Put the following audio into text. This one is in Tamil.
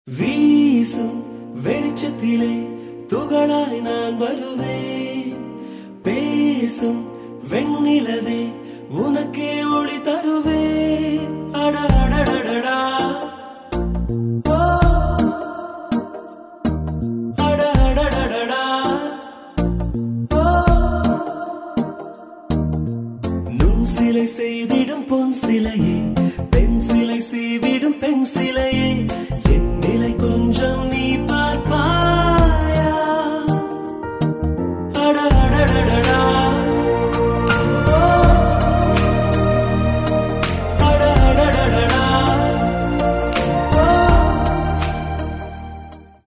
வீசும் வெளிச்சத்திலே துகளாய் நான் வருவேன் பேசும் வெண்ணிலவே உனக்கே ஒளி தருவேன் அட அடடடடா ஓ, அட அடடடடா ஓ, நுண் சிலை செய்திடும் பொன் சிலையே பெண் சிலை செய்விடும் பெண் சிலையே என் நிலை கொஞ்சம் நீ பார்ப்பாயா அட அடடடடா